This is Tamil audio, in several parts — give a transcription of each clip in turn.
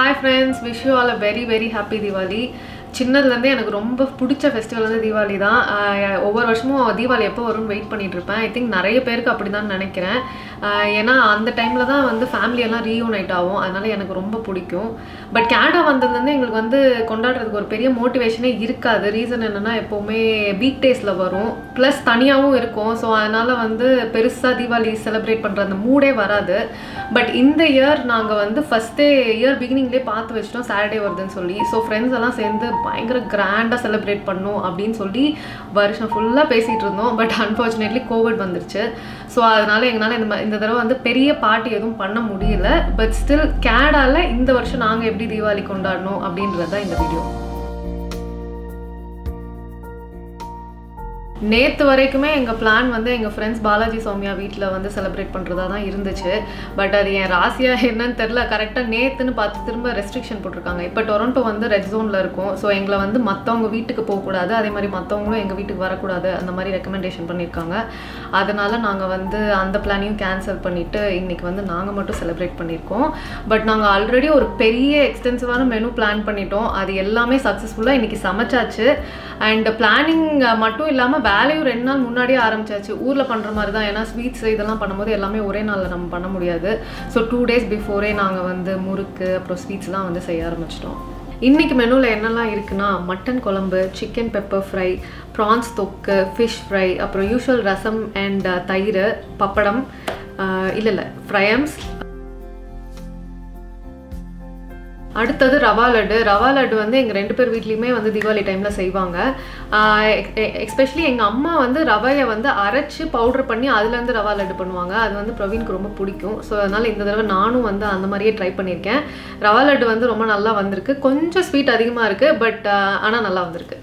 Hi friends wish you all a very very happy Deepavali சின்னதுலேருந்தே எனக்கு ரொம்ப பிடிச்ச ஃபெஸ்டிவல் வந்து தீபாவளி தான் ஆஹ் ஒவ்வொரு வருஷமும் தீபாவளி எப்போ வரும்னு வெயிட் பண்ணிட்டு இருப்பேன் ஐ திங்க் நிறைய பேருக்கு அப்படி தான் நினைக்கிறேன் ஆஹ் ஏன்னா அந்த டைமில் தான் வந்து family எல்லாம் ரீயூனைட் ஆகும் அதனால எனக்கு ரொம்ப பிடிக்கும் பட் கேனடா வந்ததுலேருந்து எங்களுக்கு வந்து கொண்டாடுறதுக்கு ஒரு பெரிய மோட்டிவேஷனே இருக்காது ரீசன் என்னென்னா எப்போவுமே வீக் டேஸில் வரும் ப்ளஸ் தனியாகவும் இருக்கும் ஸோ அதனால் வந்து பெருசாக தீபாவளி செலிப்ரேட் பண்ணுற அந்த மூடே வராது பட் இந்த இயர் நாங்கள் வந்து ஃபஸ்ட்டே இயர் பிகினிங்லேயே பார்த்து வச்சிட்டோம் சாட்டர்டே வருதுன்னு சொல்லி ஸோ ஃப்ரெண்ட்ஸ் எல்லாம் சேர்ந்து பயங்கர கிராண்டாக செலிப்ரேட் பண்ணோம் அப்படின்னு சொல்லி வருஷம் ஃபுல்லாக பேசிகிட்டு இருந்தோம் பட் அன்ஃபார்ச்சுனேட்லி கோவிட் வந்துருச்சு ஸோ அதனால எங்களால் இந்த மா- இந்த தடவை வந்து பெரிய பார்ட்டி எதுவும் பண்ண முடியல பட் ஸ்டில் கேடால இந்த வருஷம் நாங்கள் எப்படி தீபாவளி கொண்டாடணும் அப்படின்றது தான் இந்த வீடியோ நேற்று வரைக்குமே எங்கள் பிளான் வந்து எங்கள் ஃப்ரெண்ட்ஸ் பாலாஜி சௌமியா வீட்டில் வந்து செலிப்ரேட் பண்ணுறதா தான் இருந்துச்சு பட் அது என் ராசியா என்னன்னு தெரில கரெக்டாக நேற்றுன்னு பார்த்து திரும்ப ரெஸ்ட்ரிக்ஷன் போட்டிருக்காங்க இப்போ டொரண்டோ வந்து ரெட் ஜோனில் இருக்கும் ஸோ எங்களை வந்து மற்றவங்க வீட்டுக்கு போகக்கூடாது அதே மாதிரி மற்றவங்களும் எங்கள் வீட்டுக்கு வரக்கூடாது அந்த மாதிரி ரெக்கமெண்டேஷன் பண்ணியிருக்காங்க அதனால நாங்கள் வந்து அந்த பிளானையும் கேன்சல் பண்ணிவிட்டு இன்னைக்கு வந்து நாங்கள் மட்டும் செலிப்ரேட் பண்ணியிருக்கோம் பட் நாங்கள் ஆல்ரெடி ஒரு பெரிய எக்ஸ்டென்சிவான மெனு பிளான் பண்ணிட்டோம் அது எல்லாமே சக்ஸஸ்ஃபுல்லாக இன்னைக்கு சமைச்சாச்சு அண்ட் பிளானிங் மட்டும் இல்லாமல் வேலையும் ரெண்டு நாள் முன்னாடியே ஆரம்பிச்சாச்சு ஊரில் பண்ணுற மாதிரி தான் ஏன்னா ஸ்வீட்ஸ் இதெல்லாம் பண்ணும்போது எல்லாமே ஒரே நாளில் நம்ம பண்ண முடியாது ஸோ டூ டேஸ் பிஃபோரே நாங்கள் வந்து முறுக்கு அப்புறம் ஸ்வீட்ஸ்லாம் வந்து செய்ய ஆரம்பிச்சிட்டோம் இன்னைக்கு மெனுவில் என்னெல்லாம் இருக்குன்னா மட்டன் குழம்பு சிக்கன் பெப்பர் ஃப்ரை ப்ரான்ஸ் தொக்கு ஃபிஷ் ஃப்ரை அப்புறம் யூஷுவல் ரசம் அண்ட் தயிர் பப்படம் இல்லை இல்லை ஃப்ரையம்ஸ் அடுத்தது ரவா லட்டு ரவா லட்டு வந்து எங்கள் ரெண்டு பேர் வீட்லேயுமே வந்து தீபாவளி டைமில் செய்வாங்க எஸ்பெஷலி எங்கள் அம்மா வந்து ரவையை வந்து அரைச்சி பவுடர் பண்ணி அதுலேருந்து ரவா லட்டு பண்ணுவாங்க அது வந்து பிரவீனுக்கு ரொம்ப பிடிக்கும் ஸோ அதனால் இந்த தடவை நானும் வந்து அந்த மாதிரியே ட்ரை பண்ணியிருக்கேன் ரவா லட்டு வந்து ரொம்ப நல்லா வந்திருக்கு கொஞ்சம் ஸ்வீட் அதிகமாக இருக்குது பட் ஆனால் நல்லா வந்திருக்கு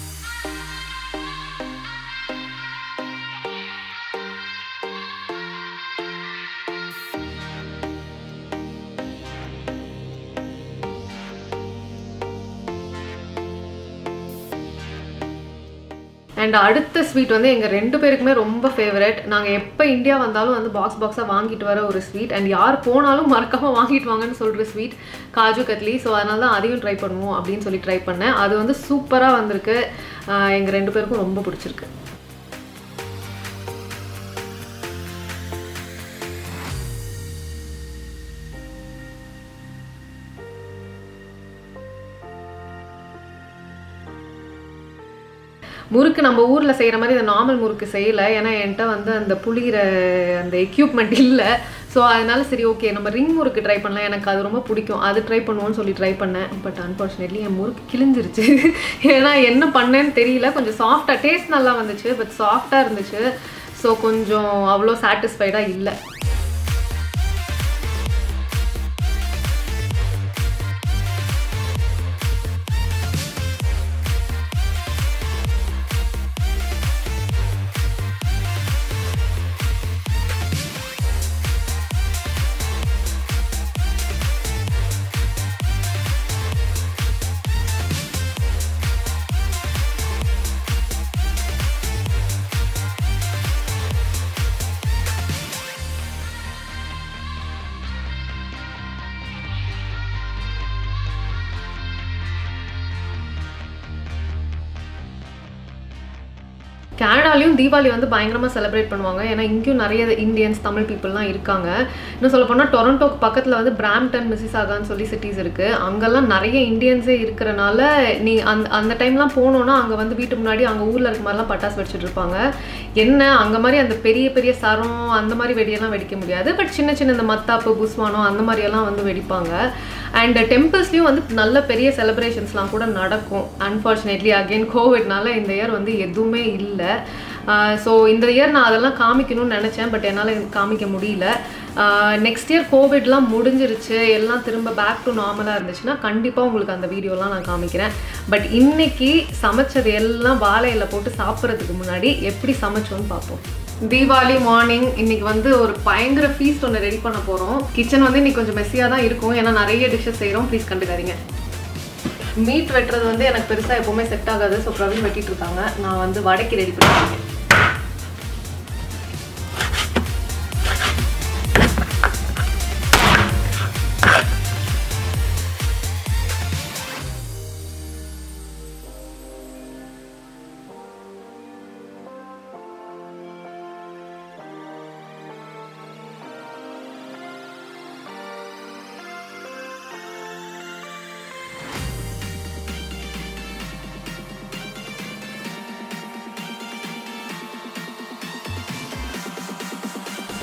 அண்ட் அடுத்த ஸ்வீட் வந்து எங்கள் ரெண்டு பேருக்குமே ரொம்ப ஃபேவரட் நாங்கள் எப்போ இந்தியா வந்தாலும் வந்து பாக்ஸ் பாக்ஸாக வாங்கிட்டு வர ஒரு ஸ்வீட் அண்ட் யார் போனாலும் மறக்காமல் வாங்கிட்டு வாங்கன்னு சொல்கிற ஸ்வீட் காஜு கத்லி ஸோ அதனால தான் அதையும் ட்ரை பண்ணுவோம் அப்படின்னு சொல்லி ட்ரை பண்ணேன் அது வந்து சூப்பராக வந்திருக்கு எங்கள் ரெண்டு பேருக்கும் ரொம்ப பிடிச்சிருக்கு முறுக்கு நம்ம ஊரில் செய்கிற மாதிரி இந்த நார்மல் முறுக்கு செய்யலை ஏன்னா என்கிட்ட வந்து அந்த புளிகிற அந்த எக்யூப்மெண்ட் இல்லை ஸோ அதனால சரி ஓகே நம்ம ரிங் முறுக்கு ட்ரை பண்ணலாம் எனக்கு அது ரொம்ப பிடிக்கும் அது ட்ரை பண்ணுவோன்னு சொல்லி ட்ரை பண்ணேன் பட் அன்ஃபார்ச்சுனேட்லி என் முறுக்கு கிழிஞ்சிருச்சு ஏன்னா என்ன பண்ணேன்னு தெரியல கொஞ்சம் சாஃப்டாக டேஸ்ட் நல்லா வந்துச்சு பட் சாஃப்டாக இருந்துச்சு ஸோ கொஞ்சம் அவ்வளோ சாட்டிஸ்ஃபைடாக இல்லை கனடாலையும் தீபாவளி வந்து பயங்கரமாக செலிப்ரேட் பண்ணுவாங்க ஏன்னா இங்கேயும் நிறைய இந்தியன்ஸ் தமிழ் பீப்புளெலாம் இருக்காங்க இன்னும் சொல்ல போனால் டொரண்டோக்கு பக்கத்தில் வந்து பிராம்டன் மிசிசாகான்னு சொல்லி சிட்டிஸ் இருக்குது அங்கெல்லாம் நிறைய இந்தியன்ஸே இருக்கிறனால நீ அந்த அந்த டைம்லாம் போனோன்னா அங்கே வந்து வீட்டு முன்னாடி அங்கே ஊரில் இருக்க மாதிரிலாம் பட்டாசு வெடிச்சிட்டு இருப்பாங்க என்ன அங்கே மாதிரி அந்த பெரிய பெரிய சரம் அந்த மாதிரி வெடியெல்லாம் வெடிக்க முடியாது பட் சின்ன சின்ன இந்த மத்தாப்பு புஸ்வானம் அந்த மாதிரியெல்லாம் வந்து வெடிப்பாங்க அண்ட் டெம்பிள்ஸ்லேயும் வந்து நல்ல பெரிய செலிப்ரேஷன்ஸ்லாம் கூட நடக்கும் அன்ஃபார்ச்சுனேட்லி அகெயின் கோவிட்னால இந்த இயர் வந்து எதுவுமே இல்லை ஸோ இந்த இயர் நான் அதெல்லாம் காமிக்கணும்னு நினச்சேன் பட் என்னால் காமிக்க முடியல நெக்ஸ்ட் இயர் கோவிட்லாம் முடிஞ்சிருச்சு எல்லாம் திரும்ப பேக் டு நார்மலாக இருந்துச்சுன்னா கண்டிப்பாக உங்களுக்கு அந்த வீடியோலாம் நான் காமிக்கிறேன் பட் இன்னைக்கு சமைச்சது எல்லாம் வாழை இலை போட்டு சாப்பிட்றதுக்கு முன்னாடி எப்படி சமைச்சோன்னு பார்ப்போம் தீபாவளி மார்னிங் இன்னைக்கு வந்து ஒரு பயங்கர ஃபீஸ்ட் ஒன்று ரெடி பண்ண போகிறோம் கிச்சன் வந்து இன்னைக்கு கொஞ்சம் மெஸ்ஸியாக தான் இருக்கும் ஏன்னா நிறைய டிஷ்ஷஸ் செய்கிறோம் ப்ளீஸ் கண்டுக்காதீங்க மீட் வெட்டுறது வந்து எனக்கு பெருசாக எப்போவுமே செட் ஆகாது ஸோ பிரவீன் வெட்டிட்டு இருக்காங்க நான் வந்து வடைக்கு ரெடி பண்ணிருக்கேன்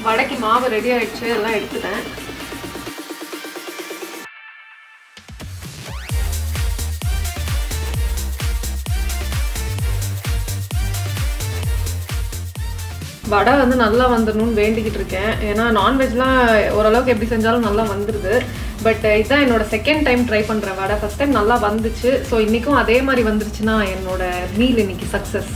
வடைக்கு மாவு ரெடி ஆயிடுச்சு எல்லாம் எடுத்துட்டேன் வடை வந்து நல்லா வந்துடணும்னு வேண்டிக்கிட்டு இருக்கேன் ஏன்னா நான்வெஜ்லாம் ஓரளவுக்கு எப்படி செஞ்சாலும் நல்லா வந்துடுது பட் இதுதான் என்னோட செகண்ட் டைம் ட்ரை பண்ணுறேன் வடை ஃபஸ்ட் டைம் நல்லா வந்துச்சு ஸோ இன்றைக்கும் அதே மாதிரி வந்துருச்சுன்னா என்னோட மீல் இன்னைக்கு சக்ஸஸ்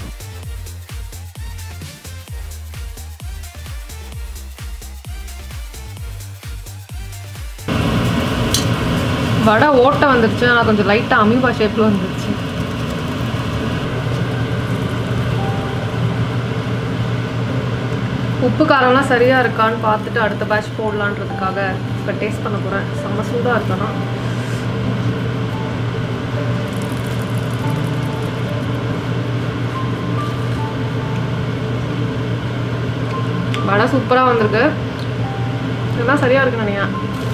வடை ஓட்டை வந்துருச்சு ஆனால் கொஞ்சம் லைட்டாக அமீபா ஷேப்பில் வந்துருச்சு உப்பு காரம்லாம் சரியாக இருக்கான்னு பார்த்துட்டு அடுத்த பேட்ச் போடலான்றதுக்காக இப்போ டேஸ்ட் பண்ண போகிறேன் செம்ம சூடாக இருக்கணும் வடை சூப்பராக வந்திருக்கு இதெல்லாம் சரியாக இருக்கு நினைக்கிறேன்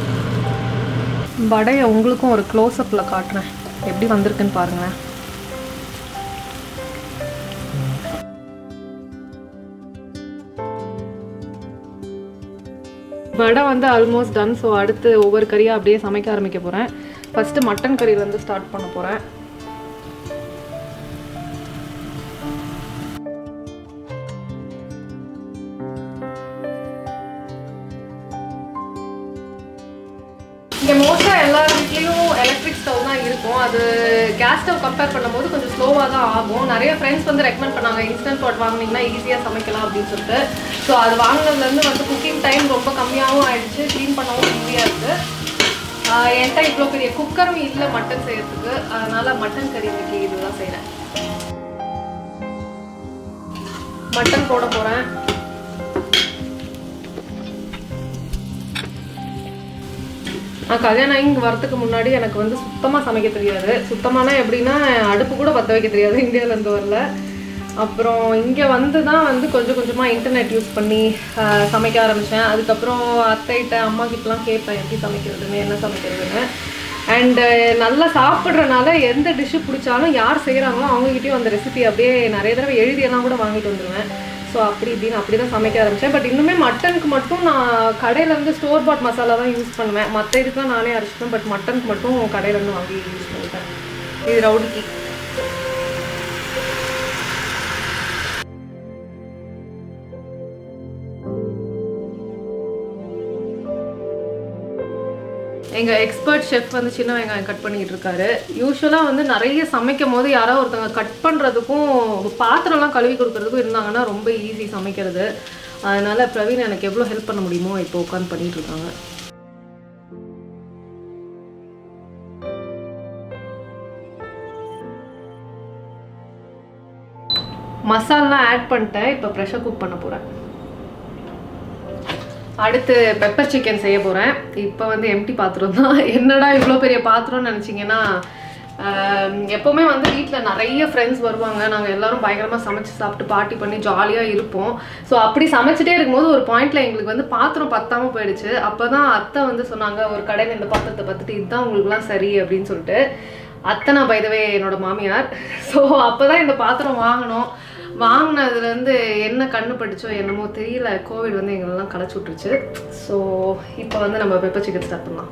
வடையை உங்களுக்கும் ஒரு க்ளோஸ்அப்பில் காட்டுறேன் எப்படி வந்திருக்குன்னு பாருங்களேன் வடை வந்து ஆல்மோஸ்ட் டன் ஸோ அடுத்து ஒவ்வொரு கறியாக அப்படியே சமைக்க ஆரம்பிக்க போகிறேன் ஃபஸ்ட்டு மட்டன் கறியிலேருந்து ஸ்டார்ட் பண்ண போகிறேன் இங்கே மோஸ்ட்டாக எல்லா வீட்லேயும் எலக்ட்ரிக் ஸ்டவ் தான் இருக்கும் அது கேஸ் ஸ்டவ் கம்பேர் பண்ணும்போது கொஞ்சம் ஸ்லோவாக தான் ஆகும் நிறைய ஃப்ரெண்ட்ஸ் வந்து ரெக்கமெண்ட் பண்ணாங்க இன்ஸ்டன்ட் பாட் வாங்கினீங்கன்னா ஈஸியாக சமைக்கலாம் அப்படின்னு சொல்லிட்டு ஸோ அது வாங்கினதுலேருந்து வந்து குக்கிங் டைம் ரொம்ப கம்மியாகவும் ஆயிடுச்சு க்ளீன் பண்ணவும் ஈஸியாக இருக்குது என்கிட்ட இவ்வளோ பெரிய குக்கரும் இல்லை மட்டன் செய்யறதுக்கு அதனால் மட்டன் கறி இன்னைக்கு இதுதான் செய்கிறேன் மட்டன் போட போகிறேன் நான் கல்யாணம் ஆகி இங்கே வரதுக்கு முன்னாடி எனக்கு வந்து சுத்தமாக சமைக்க தெரியாது சுத்தமானா எப்படின்னா அடுப்பு கூட பற்ற வைக்க தெரியாது இந்தியாவிலேருந்து வரல அப்புறம் இங்கே வந்து தான் வந்து கொஞ்சம் கொஞ்சமாக இன்டர்நெட் யூஸ் பண்ணி ஆஹ், சமைக்க ஆரம்பித்தேன் அதுக்கப்புறம் அத்தைகிட்ட அம்மா கிட்டலாம் கேட்பேன் எப்படி சமைக்கிறதுன்னு என்ன சமைக்கிறதுன்னு அண்டு நல்லா சாப்பிட்றனால எந்த டிஷ்ஷு பிடிச்சாலும் யார் செய்கிறாங்களோ அவங்ககிட்டயும் அந்த ரெசிபி அப்படியே நிறைய தடவை எழுதியெல்லாம் கூட வாங்கிட்டு வந்துடுவேன் ஸோ அப்படி இப்படின்னு அப்படி தான் சமைக்க ஆரம்பித்தேன் பட் இன்னுமே மட்டனுக்கு மட்டும் நான் கடையில இருந்து ஸ்டோர் பாட் மசாலா தான் யூஸ் பண்ணுவேன் மற்ற இதுக்கெலாம் நானே அரைச்சிப்பேன் பட் மட்டனுக்கு மட்டும் கடையில இருந்து வாங்கி யூஸ் பண்ணிப்பேன் இது ரவுடிக்கு எங்கள் எக்ஸ்பர்ட் ஷெஃப் வந்து சின்ன வெங்காயம் கட் பண்ணிக்கிட்டு இருக்காரு யூஸ்வலாக வந்து நிறைய சமைக்கும் போது யாரோ ஒருத்தவங்க கட் பண்ணுறதுக்கும் பாத்திரம்லாம் கழுவி கொடுக்கறதுக்கும் இருந்தாங்கன்னா ரொம்ப ஈஸி சமைக்கிறது அதனால பிரவீன் எனக்கு எவ்வளோ ஹெல்ப் பண்ண முடியுமோ இப்போ உட்காந்து பண்ணிட்டு இருக்காங்க மசாலாம் ஆட் பண்ணிட்டேன் இப்போ ப்ரெஷர் குக் பண்ண போகிறேன் அடுத்து பெப்பர் சிக்கன் செய்ய போகிறேன் இப்போ வந்து எம்டி பாத்திரம் தான் என்னடா இவ்வளோ பெரிய பாத்திரம்னு நினச்சிங்கன்னா எப்போவுமே வந்து வீட்டில் நிறைய ஃப்ரெண்ட்ஸ் வருவாங்க நாங்கள் எல்லாரும் பயங்கரமாக சமைச்சு சாப்பிட்டு பார்ட்டி பண்ணி ஜாலியாக இருப்போம் ஸோ அப்படி சமைச்சிட்டே இருக்கும்போது ஒரு பாயிண்ட்ல எங்களுக்கு வந்து பாத்திரம் பத்தாமல் போயிடுச்சு அப்போ தான் அத்தை வந்து சொன்னாங்க ஒரு கடையில் இந்த பாத்திரத்தை பார்த்துட்டு இதுதான் உங்களுக்குலாம் சரி அப்படின்னு சொல்லிட்டு அத்தை நான் பைதவே என்னோட மாமியார் ஸோ அப்போ தான் இந்த பாத்திரம் வாங்கினோம் வாங்கினதுலேருந்து என்ன கண்ணு படிச்சோ என்னமோ தெரியல கோவிட் வந்து எங்களெல்லாம் களைச்சி விட்டுருச்சு ஸோ இப்போ வந்து நம்ம பெப்பர் சிக்கன் ஸ்டார்ட் பண்ணலாம்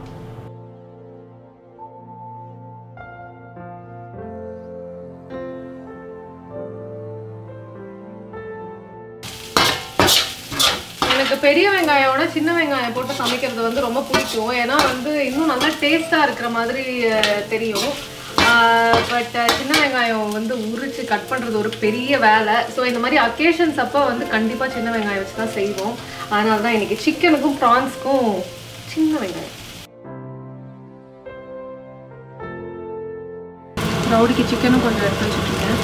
எனக்கு பெரிய வெங்காயோட சின்ன வெங்காயம் போட்டு சமைக்கிறது வந்து ரொம்ப பிடிக்கும் ஏன்னா வந்து இன்னும் நல்லா டேஸ்ட்டாக இருக்கிற மாதிரி அஹ், தெரியும் பட் சின்ன வெங்காயம் வந்து உரிச்சு கட் பண்ணுறது ஒரு பெரிய வேலை ஸோ இந்த மாதிரி அக்கேஷன்ஸ் அப்போ வந்து கண்டிப்பாக சின்ன வெங்காயம் வச்சு தான் செய்வோம் அதனால தான் இன்னைக்கு சிக்கனுக்கும் ப்ரான்ஸ்க்கும் சின்ன வெங்காயம் ரவுடிக்கு சிக்கனும் கொஞ்சம் எடுத்து வச்சுட்ருக்கேன்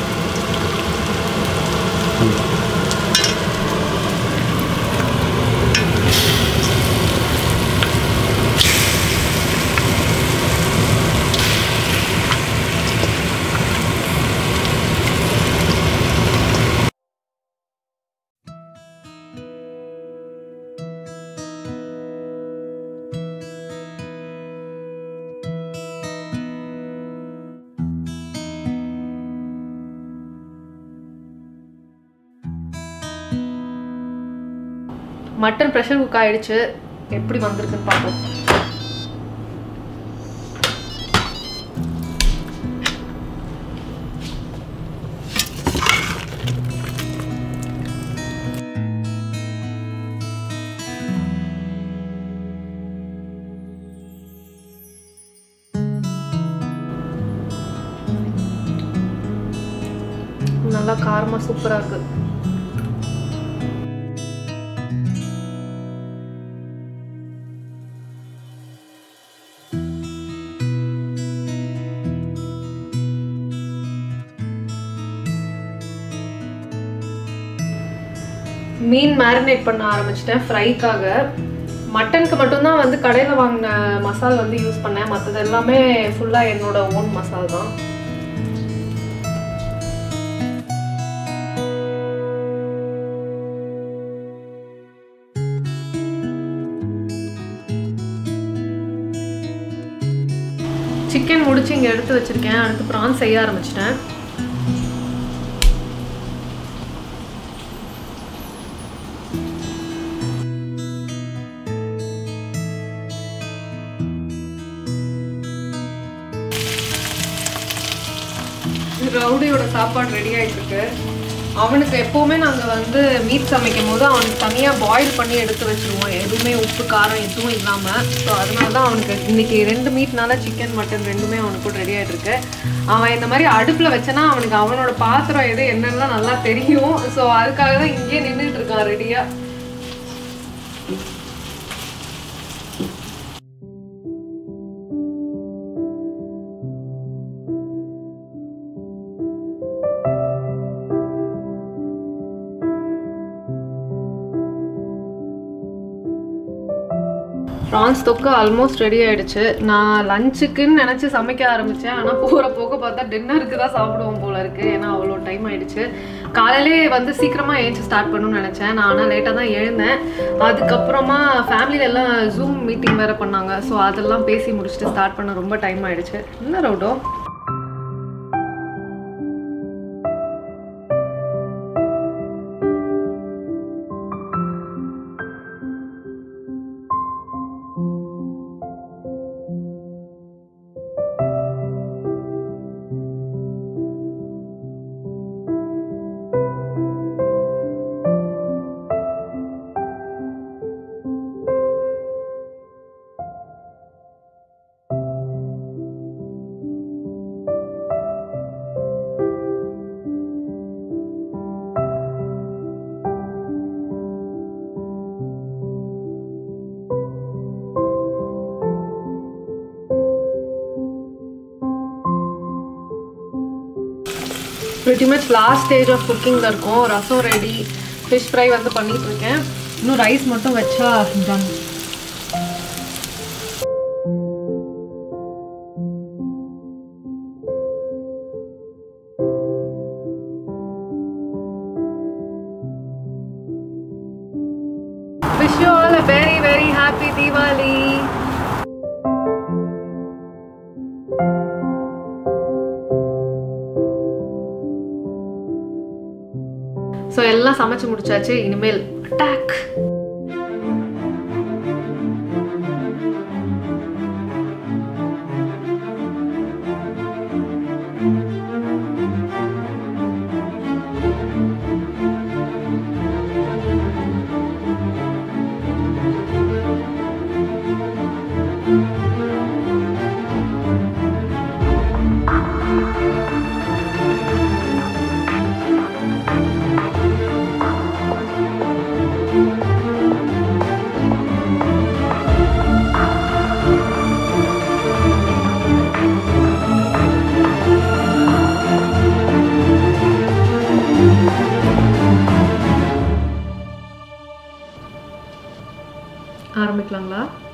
மட்டன் ப்ரெஷர் குக் ஆயிடுச்சு எப்படி வந்திருக்குன்னு பார்ப்போம் நல்லா காரமாக சூப்பராக இருக்கு மீன் மேரினேட் பண்ண ஆரம்பிச்சிட்டேன் ஃப்ரைக்காக மட்டனுக்கு மட்டும்தான் வந்து கடையில் வாங்கின மசால் வந்து யூஸ் பண்ணேன் மற்றது எல்லாமே ஃபுல்லாக என்னோட ஓன் மசால் தான் சிக்கன் முடிச்சு இங்கே எடுத்து வச்சிருக்கேன் அடுத்து ப்ரான் செய்ய ஆரம்பிச்சிட்டேன் ரவுடியோட சாப்பாடு ரெடி ஆயிட்டு இருக்கு அவனுக்கு எப்போவுமே நாங்கள் வந்து மீட் சமைக்கும் போது அவனுக்கு தனியாக பாயில் பண்ணி எடுத்து வச்சிருவோம் எதுவுமே உப்பு காரம் எதுவும் இல்லாமல் ஸோ அதனால தான் அவனுக்கு இன்னைக்கு ரெண்டு மீட்னால சிக்கன் மட்டன் ரெண்டுமே அவனுக்கு ரெடி ஆகிட்டு இருக்கு அவன் இந்த மாதிரி அடுப்பில் வச்சனா அவனுக்கு அவனோட பாத்திரம் எது என்னெல்லாம் நல்லா தெரியும் ஸோ அதுக்காக தான் இங்கேயே நின்றுட்டு இருக்கான் ரெடியாக ப்ரான்ஸ் தொக்கு ஆல்மோஸ்ட் ரெடி ஆயிடுச்சு நான் லஞ்சுக்குன்னு நினச்சி சமைக்க ஆரம்பித்தேன் ஆனால் போகிற போக பார்த்தா டின்னருக்கு தான் சாப்பிடுவோம் போல இருக்கு ஏன்னா அவ்வளோ டைம் ஆயிடுச்சு காலையிலே வந்து சீக்கிரமாக ஏஞ்சி ஸ்டார்ட் பண்ணணும்னு நினச்சேன் நான் ஆனால் லேட்டாக தான் எழுந்தேன் அதுக்கப்புறமா ஃபேமிலியில எல்லாம் ஜூம் மீட்டிங் வேறு பண்ணாங்க ஸோ அதெல்லாம் பேசி முடிச்சுட்டு ஸ்டார்ட் பண்ண ரொம்ப டைம் ஆயிடுச்சு என்ன ரவுடோ pretty much last stage of குக்கிங்கில் இருக்கும் ரசம் ரெடி ஃபிஷ் ஃப்ரை வந்து பண்ணிட்டு இருக்கேன் இன்னும் ரைஸ் மட்டும் வச்சா done Wish you all a very very happy Diwali. So எல்லாம் சமைச்சு முடிச்சாச்சு இனிமேல் அட்டாக் ஆரம்பிக்கலாங்களா